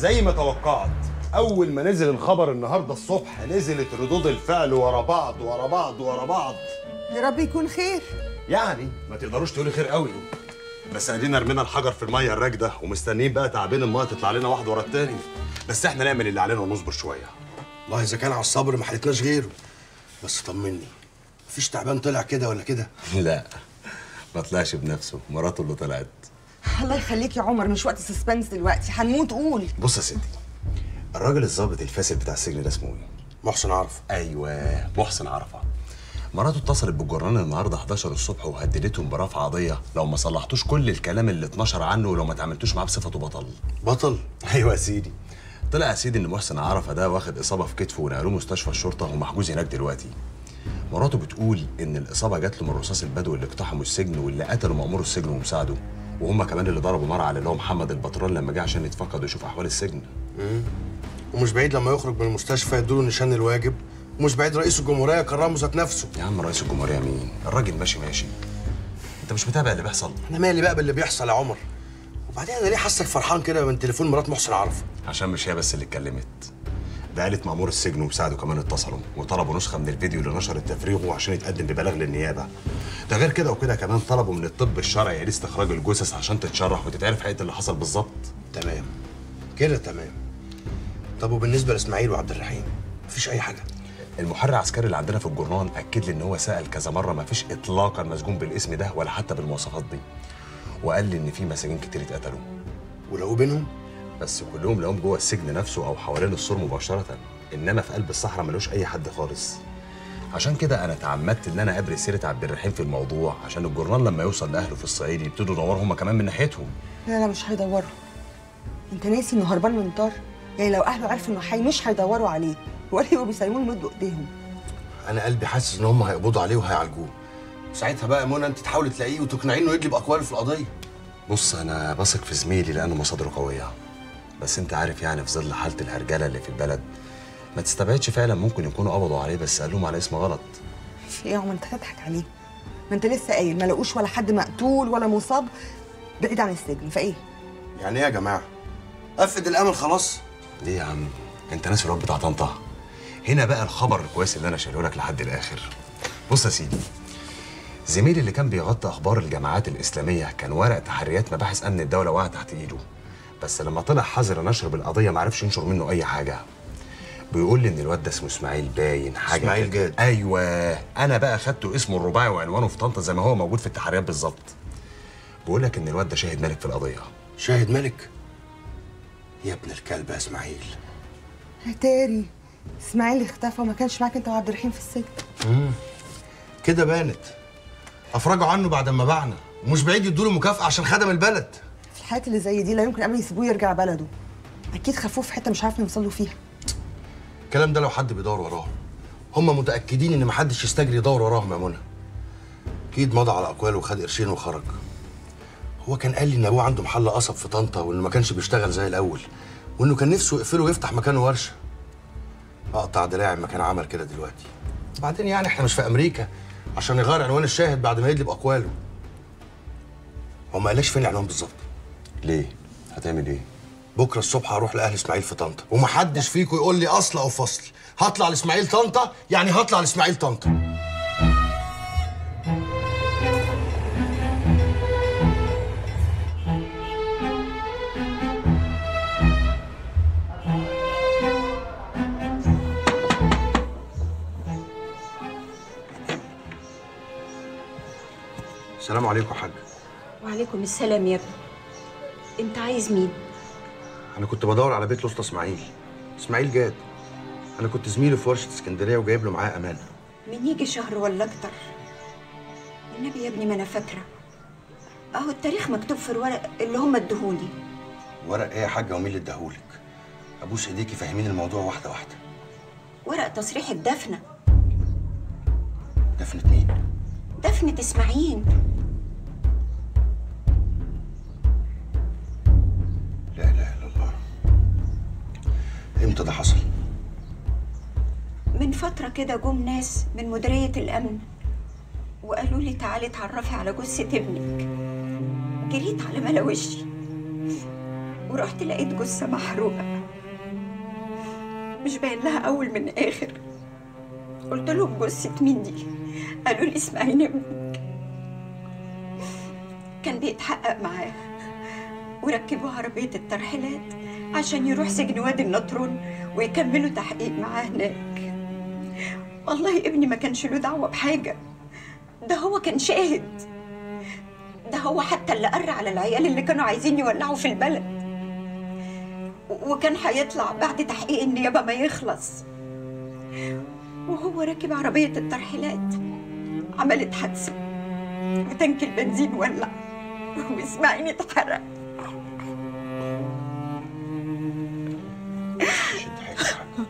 زي ما توقعت اول ما نزل الخبر النهارده الصبح نزلت ردود الفعل ورا بعض ورا بعض ورا بعض يا رب يكون خير يعني ما تقدروش تقولي خير قوي بس ادينا رمينا الحجر في الميه الراكده ومستنيين بقى تعبين الميه تطلع لنا واحد ورا التاني بس احنا نعمل اللي علينا ونصبر شويه والله اذا كان على الصبر ما حلتناش غيره بس طمني مفيش تعبان طلع كده ولا كده لا ما طلعش بنفسه مراته اللي طلعت الله يخليك يا عمر مش وقت سسبنس دلوقتي هنموت قول بص يا ستي الراجل الظابط الفاسد بتاع السجن ده اسمه ايه محسن عرف ايوه محسن عرفه مراته اتصلت بالجرنان النهارده 11 الصبح وهددتهم برفع قضيه لو ما صلحتوش كل الكلام اللي اتنشر عنه ولو ما تعاملتوش معاه بصفته بطل بطل ايوه يا سيدي طلع يا سيدي ان محسن عرفه ده واخد اصابه في كتفه ونقلوه مستشفى الشرطه ومحجوز هناك دلوقتي مراته بتقول ان الاصابه جات له من رصاص البدو اللي اقتحموا السجن واللي قتلوا مأمور السجن ومساعده وهم كمان اللي ضربوا نار على اللي هو محمد البطران لما جه عشان يتفقد ويشوف احوال السجن ومش بعيد لما يخرج من المستشفى يدوله نشان الواجب ومش بعيد رئيس الجمهوريه يكرمه ذات نفسه يا عم رئيس الجمهوريه مين الراجل ماشي ماشي انت مش متابع اللي بيحصل انا مالي بقى باللي بيحصل يا عمر وبعدين انا ليه حاسك فرحان كده من تليفون مرات محسن عرف عشان مش هي بس اللي اتكلمت ده قالت مأمور السجن ومساعده كمان اتصلوا وطلبوا نسخة من الفيديو اللي نشر التفريغ عشان يتقدم ببلاغ للنيابة ده غير كده وكده كمان طلبوا من الطب الشرعي لاستخراج الجثث عشان تتشرح وتتعرف حقيقة اللي حصل بالظبط تمام كده تمام طب وبالنسبه لاسماعيل وعبد الرحيم مفيش اي حاجه المحرر العسكري اللي عندنا في الجورنال اكد لي ان هو سال كذا مره ما فيش اطلاقا مسجون بالاسم ده ولا حتى بالمواصفات دي وقال لي ان في مساجين كتير اتقتلوا ولو بينهم بس كلهم لهم جوه السجن نفسه او حوالين السور مباشره انما في قلب الصحراء ملوش اي حد خالص عشان كده انا تعمدت ان انا ابرز سيره عبد الرحيم في الموضوع عشان الجورنال لما يوصل لاهله في الصعيد يبتدوا يدوروا هم كمان من ناحيتهم لا لا مش هيدوروا انت ناسي انه هربان من طار يعني لو اهله عرفوا انه حي مش هيدوروا عليه ولا يبقوا بيسلموه يمدوا ايديهم انا قلبي حاسس ان هم هيقبضوا عليه وهيعالجوه ساعتها بقى يا منى انت تحاولي تلاقيه وتقنعيه انه يجلب اقواله في القضيه بص انا بثق في زميلي لانه مصادره قويه بس انت عارف يعني في ظل حاله الهرجله اللي في البلد ما تستبعدش فعلا ممكن يكونوا قبضوا عليه بس قالوهم على اسم غلط في ايه يا عمر انت هتضحك عليه ما انت لسه قايل ما لقوش ولا حد مقتول ولا مصاب بعيد عن السجن فايه يعني ايه يا جماعه افقد الامل خلاص ليه يا عم انت ناسي الواد بتاع طنطا هنا بقى الخبر الكويس اللي انا شايله لك لحد الاخر بص يا سيدي زميلي اللي كان بيغطي اخبار الجماعات الاسلاميه كان ورق تحريات مباحث امن الدوله وقع تحت ايده بس لما طلع حظر نشر بالقضيه ما عرفش ينشر منه اي حاجه بيقول لي ان الواد ده اسمه اسماعيل باين حاجه إسماعيل كده. جاد. ايوه انا بقى خدته اسمه الرباعي وعنوانه في طنطا زي ما هو موجود في التحريات بالظبط بيقول لك ان الواد ده شاهد ملك في القضيه شاهد ملك يا ابن الكلب يا اسماعيل هتاري اسماعيل اختفى وما كانش معاك انت وعبد الرحيم في السجن كده بانت افرجوا عنه بعد ما باعنا ومش بعيد يدوا له مكافاه عشان خدم البلد في الحالات اللي زي دي لا يمكن ابدا يسيبوه يرجع بلده اكيد خافوه في حته مش عارف يوصلوا فيها الكلام ده لو حد بيدور وراهم هم متاكدين ان محدش يستجري يدور وراهم يا منى اكيد مضى على اقواله وخد قرشين وخرج هو كان قال لي ان ابوه عنده محل قصب في طنطا وانه ما كانش بيشتغل زي الاول وانه كان نفسه يقفله ويفتح مكانه ورشه اقطع دراعي ما كان عمل كده دلوقتي بعدين يعني احنا مش في امريكا عشان يغير عنوان الشاهد بعد ما يدلب اقواله هو ما قالش فين العنوان بالظبط ليه هتعمل ايه بكره الصبح هروح لاهل اسماعيل في طنطا ومحدش فيكم يقول لي اصل او فصل هطلع لاسماعيل طنطا يعني هطلع لاسماعيل طنطا السلام عليكم يا حاج وعليكم السلام يا ابني انت عايز مين انا كنت بدور على بيت الاسطى اسماعيل اسماعيل جاد انا كنت زميله في ورشه اسكندريه وجايب له معاه امانه من يجي شهر ولا اكتر النبي يا ابني ما انا فاكره اهو التاريخ مكتوب في الورق اللي هم ادوهولي ورق ايه يا حاجه ومين اللي اداهولك ابوس ايديكي فاهمين الموضوع واحده واحده ورق تصريح الدفنه دفنة مين دفنه اسماعيل لا اله الا الله امتى ده حصل من فتره كده جم ناس من مديريه الامن وقالوا لي تعالي اتعرفي على جثه ابنك جريت على ملا وشي ورحت لقيت جثة محروقة مش باين لها أول من آخر قلت لهم جثة مين دي قالوا لي اسمعيني ابنك كان بيتحقق معاه وركبوا عربية الترحيلات عشان يروح سجن وادي النطرون ويكملوا تحقيق معاه هناك والله ابني ما كانش له دعوة بحاجة ده هو كان شاهد ده هو حتى اللي قر على العيال اللي كانوا عايزين يولعوا في البلد و- وكان هيطلع بعد تحقيق النيابة ما يخلص وهو راكب عربية الترحيلات عملت حادثة وتنك البنزين ولع واسماعيل اتحرق شد حيلك يا حاج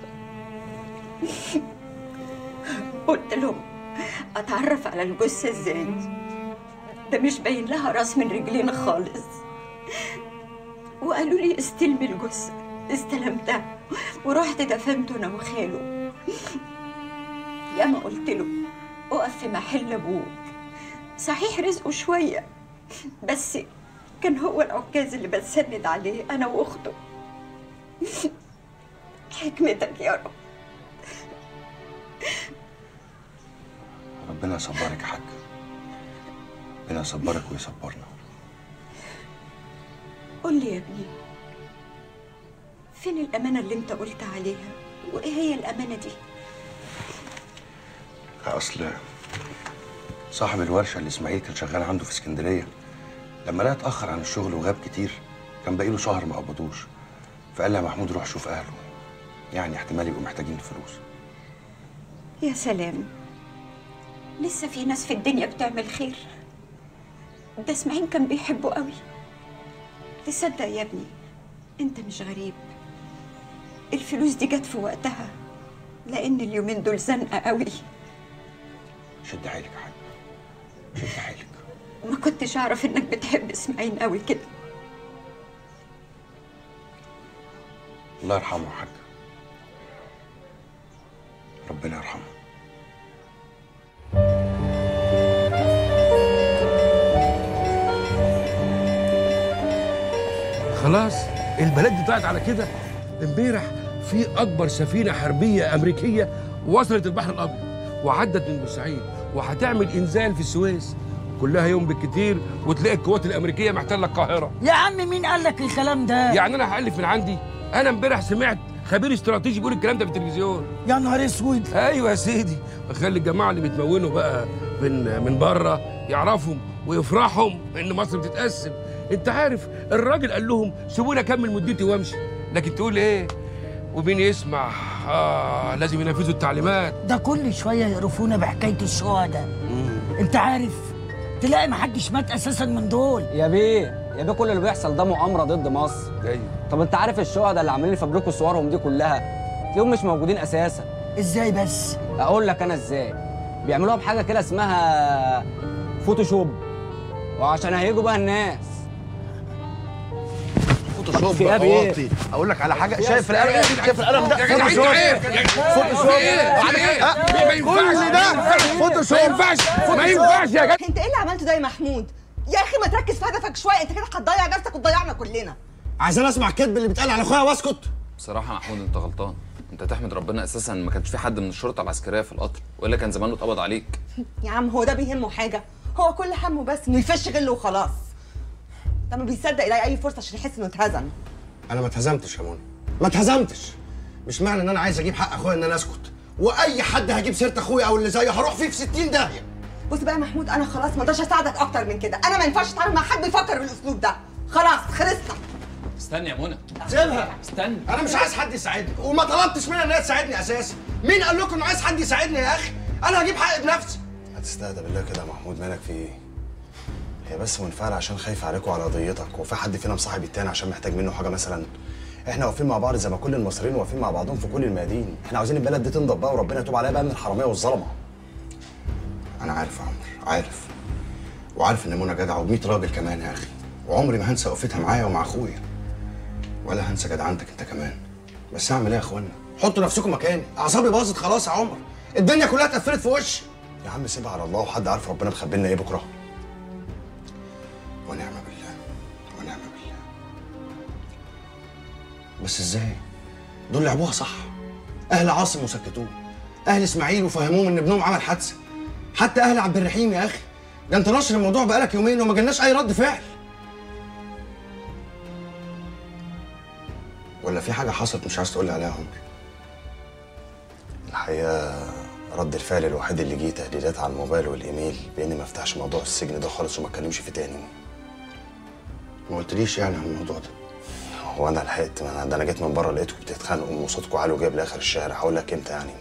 قلت لهم اتعرف على الجثه ازاي ده مش باين لها راس من رجلين خالص وقالوا لي استلمي الجثه استلمتها ورحت دفنته انا وخاله ياما قلت له اقف في محل ابوك صحيح رزقه شويه بس كان هو العكاز اللي بتسند عليه انا واخته حكمتك يا رب ربنا يصبرك يا حاج ربنا يصبرك ويصبرنا قول لي يا ابني فين الأمانة اللي أنت قلت عليها؟ وإيه هي الأمانة دي؟ اصل صاحب الورشه اللي اسماعيل كان شغال عنده في اسكندريه لما لقى اتاخر عن الشغل وغاب كتير كان باقي له شهر ما قبضوش فقال لي يا محمود روح شوف اهله يعني احتمال يبقوا محتاجين الفلوس يا سلام لسه في ناس في الدنيا بتعمل خير ده اسماعيل كان بيحبه قوي تصدق يا ابني انت مش غريب الفلوس دي جت في وقتها لان اليومين دول زنقه قوي شد حيلك يا حاج شد حيلك ما كنتش اعرف انك بتحب اسماعيل قوي كده الله يرحمه يا حاج ربنا يرحمه خلاص البلد دي طلعت على كده امبارح في اكبر سفينه حربيه امريكيه وصلت البحر الابيض وعدت من بورسعيد وهتعمل انزال في السويس كلها يوم بالكتير وتلاقي القوات الامريكيه محتله القاهره يا عم مين قال لك الكلام ده؟ يعني انا هالف من عندي انا امبارح سمعت خبير استراتيجي بيقول الكلام ده في التلفزيون يا نهار اسود ايوه يا سيدي خلي الجماعه اللي بيتمونوا بقى من من بره يعرفهم ويفرحوا ان مصر بتتقسم انت عارف الراجل قال لهم سيبوني اكمل مدتي وامشي لكن تقول ايه ومين يسمع آه لازم ينفذوا التعليمات ده كل شويه يقرفونا بحكايه الشهداء انت عارف تلاقي محدش مات اساسا من دول يا بيه يا بيه كل اللي بيحصل ده مؤامره ضد مصر ايوه طب انت عارف الشهداء اللي عاملين يفبركوا صورهم دي كلها تلاقيهم مش موجودين اساسا ازاي بس؟ اقول لك انا ازاي بيعملوها بحاجه كده اسمها فوتوشوب وعشان هيجوا بقى الناس فوتوشوب في إيه يا بيه؟ واطي اقول لك على حاجه شايف القلم شايف القلم ده يا جدع انت عيب فوتوشوب ما ينفعش كل ده فوتوشوب ما ينفعش ما ينفعش يا جدع انت ايه اللي عملته ده يا محمود يا اخي ما تركز في هدفك شويه انت كده هتضيع نفسك وتضيعنا كلنا عايزين اسمع الكذب اللي بيتقال على اخويا واسكت بصراحة يا محمود انت غلطان انت تحمد ربنا اساسا ما كانش في حد من الشرطة العسكرية في القطر والا كان زمانه اتقبض عليك يا عم هو ده بيهمه حاجه هو كل همه بس انه يفش غله وخلاص ده ما بيصدق يلاقي اي فرصه عشان يحس انه اتهزم انا ما اتهزمتش يا منى ما اتهزمتش مش معنى ان انا عايز اجيب حق اخويا ان انا اسكت واي حد هجيب سيره اخويا او اللي زيه هروح فيه في 60 داهيه بص بقى يا محمود انا خلاص ما اقدرش اساعدك اكتر من كده انا ما ينفعش اتعامل مع حد بيفكر بالاسلوب ده خلاص خلصنا استنى يا منى سيبها استنى انا مش عايز حد يساعدني وما طلبتش منها انها تساعدني اساسا مين قال لكم انه عايز حد يساعدني يا اخي انا هجيب حقي بنفسي هتستهدى بالله كده يا محمود مالك في ايه؟ هي بس منفعلة عشان خايفة عليكم وعلى قضيتك وفي حد فينا مصاحب التاني عشان محتاج منه حاجة مثلا احنا واقفين مع بعض زي ما كل المصريين واقفين مع بعضهم في كل الميادين احنا عاوزين البلد دي تنضف بقى وربنا يتوب عليها بقى من الحرامية والظلمة انا عارف يا عمرو عارف وعارف ان منى جدعه و100 راجل كمان يا اخي وعمري ما هنسى وقفتها معايا ومع اخويا ولا هنسى جدعنتك انت كمان بس اعمل ايه يا اخوانا حطوا نفسكم مكاني اعصابي باظت خلاص يا عمر الدنيا كلها اتقفلت في وشي يا عم سيبها على الله وحد عارف ربنا مخبي لنا ايه بكره ونعم بالله ونعم بالله بس ازاي دول لعبوها صح اهل عاصم وسكتوه اهل اسماعيل وفهموهم ان ابنهم عمل حادثه حتى اهل عبد الرحيم يا اخي ده انت نشر الموضوع بقالك يومين وما جالناش اي رد فعل ولا في حاجه حصلت مش عايز تقول لي عليها يا عمر الحقيقه رد الفعل الوحيد اللي جه تهديدات على الموبايل والايميل باني ما افتحش موضوع السجن ده خالص وما اتكلمش فيه تاني ما قلتليش يعني عن الموضوع ده هو انا لحقت ما انا ده انا جيت من بره لقيتكم بتتخانقوا وصوتكم عالي وجايب لاخر الشارع هقول لك امتى يعني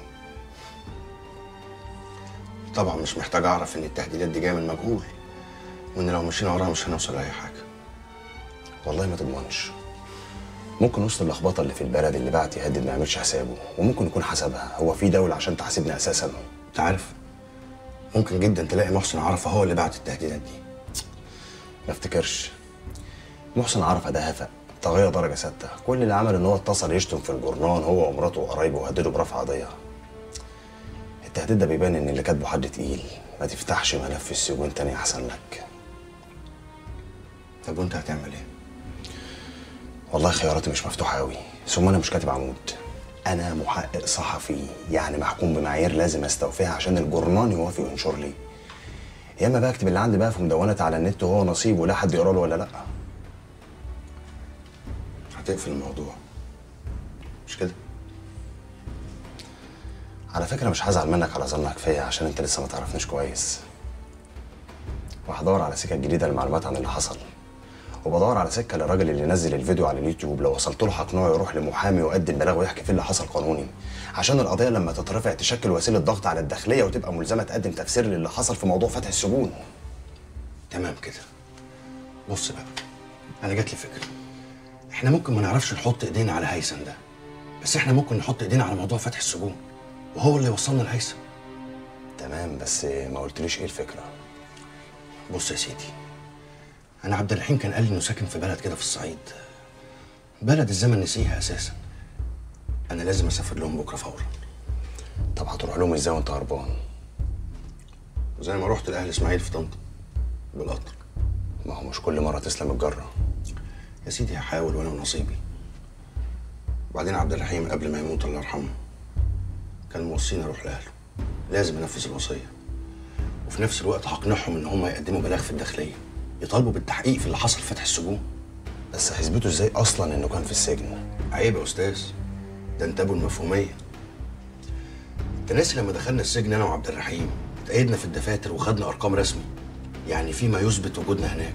طبعا مش محتاج اعرف ان التهديدات دي جايه من مجهول وان لو مشينا وراها مش هنوصل لاي حاجه والله ما تضمنش ممكن وسط اللخبطه اللي في البلد اللي بعت يهدد ما يعملش حسابه وممكن يكون حسبها هو في دوله عشان تحاسبنا اساسا انت عارف ممكن جدا تلاقي محسن عرفه هو اللي بعت التهديدات دي ما افتكرش محسن عرفه ده هفق طاغيه درجه سته كل اللي عمل ان هو اتصل يشتم في الجورنان هو ومراته وقرايبه وهددوا برفع قضيه التهديد ده بيبان ان اللي كاتبه حد تقيل ما تفتحش ملف السجون تاني احسن لك طب وانت هتعمل ايه والله خياراتي مش مفتوحه قوي ثم انا مش كاتب عمود انا محقق صحفي يعني محكوم بمعايير لازم استوفيها عشان الجورنان يوافق وينشر لي يا اما بقى اكتب اللي عندي بقى في مدونات على النت وهو نصيب ولا حد يقرا له ولا لا هتقفل الموضوع مش كده على فكره مش هزعل منك على ظنك فيا عشان انت لسه ما تعرفنيش كويس وهدور على سكه جديده للمعلومات عن اللي حصل وبدور على سكه للراجل اللي نزل الفيديو على اليوتيوب لو وصلت له هقنعه يروح لمحامي ويقدم بلاغ ويحكي فيه اللي حصل قانوني عشان القضيه لما تترفع تشكل وسيله ضغط على الداخليه وتبقى ملزمه تقدم تفسير للي حصل في موضوع فتح السجون تمام كده بص بقى انا جات لي فكره احنا ممكن ما نعرفش نحط ايدينا على هيثم ده بس احنا ممكن نحط ايدينا على موضوع فتح السجون وهو اللي يوصلنا لهيثم تمام بس ما قلتليش ايه الفكره بص يا سيدي انا عبد الرحيم كان قال لي انه ساكن في بلد كده في الصعيد بلد الزمن نسيها اساسا انا لازم اسافر لهم بكره فورا طب هتروح لهم ازاي وانت هربان زي ما رحت لاهل اسماعيل في طنطا بالقطر ما هو مش كل مره تسلم الجره يا سيدي هحاول وانا ونصيبي وبعدين عبد الرحيم قبل ما يموت الله يرحمه كان موصيني اروح لاهله لازم انفذ الوصيه وفي نفس الوقت هقنعهم ان هم يقدموا بلاغ في الداخليه يطالبوا بالتحقيق في اللي حصل في فتح السجون بس هيثبتوا ازاي اصلا انه كان في السجن عيب يا استاذ ده انت ابو المفهوميه انت ناسي لما دخلنا السجن انا وعبد الرحيم اتأيدنا في الدفاتر وخدنا ارقام رسمي يعني فيما يثبت وجودنا هناك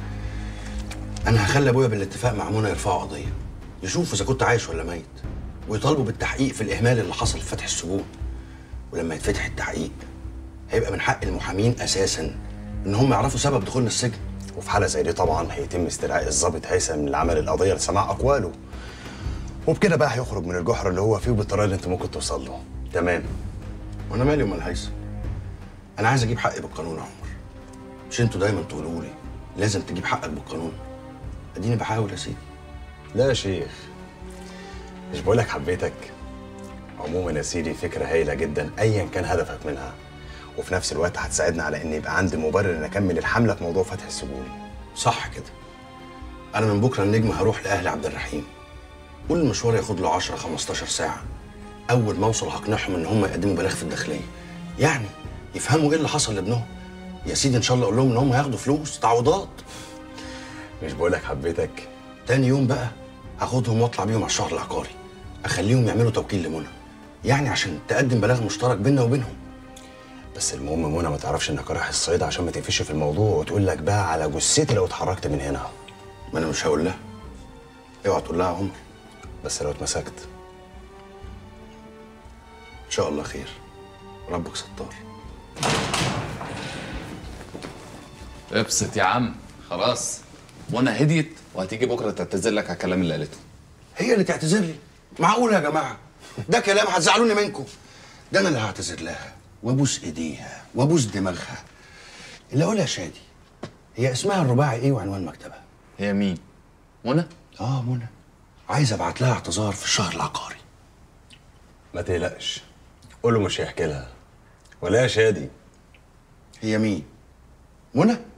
انا هخلي ابويا بالاتفاق مع منى يرفعوا قضيه يشوفوا اذا كنت عايش ولا ميت ويطالبوا بالتحقيق في الاهمال اللي حصل في فتح السجون ولما يتفتح التحقيق هيبقى من حق المحامين اساسا ان هم يعرفوا سبب دخولنا السجن وفي حاله زي دي طبعا هيتم استدعاء الضابط هيثم اللي عمل القضيه لسماع اقواله وبكده بقى هيخرج من الجحر اللي هو فيه بالطريقه اللي انت ممكن توصل له تمام وانا مالي ومال هيثم انا عايز اجيب حقي بالقانون يا عمر مش انتوا دايما تقولوا لي لازم تجيب حقك بالقانون اديني بحاول يا سيدي لا يا شيخ مش بقولك حبيتك عموما يا سيدي فكرة هايلة جدا أيا كان هدفك منها وفي نفس الوقت هتساعدنا على إن يبقى عندي مبرر إن أكمل الحملة في موضوع فتح السجون صح كده انا من بكره النجم هروح لاهل عبد الرحيم كل المشوار ياخد له 10 15 ساعه اول ما اوصل هقنعهم ان هم يقدموا بلاغ في الداخليه يعني يفهموا ايه اللي حصل لابنهم يا سيدي ان شاء الله اقول لهم ان هم هياخدوا فلوس تعويضات مش بقولك حبيتك تاني يوم بقى هاخدهم واطلع بيهم على الشهر العقاري اخليهم يعملوا توكيل لمنى يعني عشان تقدم بلاغ مشترك بيننا وبينهم بس المهم منى ما تعرفش إنك رايح الصعيد عشان ما تقفش في الموضوع وتقول لك بقى على جثتي لو اتحركت من هنا ما انا مش هقول لها اوعى تقول لها يا عمر بس لو اتمسكت ان شاء الله خير ربك ستار ابسط يا عم خلاص منى هديت وهتيجي بكره تعتذر لك على الكلام اللي قالته هي اللي تعتذر لي معقول يا جماعه ده كلام هتزعلوني منكم ده انا اللي هعتذر لها وابوس ايديها وابوس دماغها اللي اقولها يا شادي هي اسمها الرباعي ايه وعنوان مكتبها هي مين منى اه منى عايز ابعت لها اعتذار في الشهر العقاري ما تقلقش قول له مش هيحكي لها ولا يا شادي هي مين منى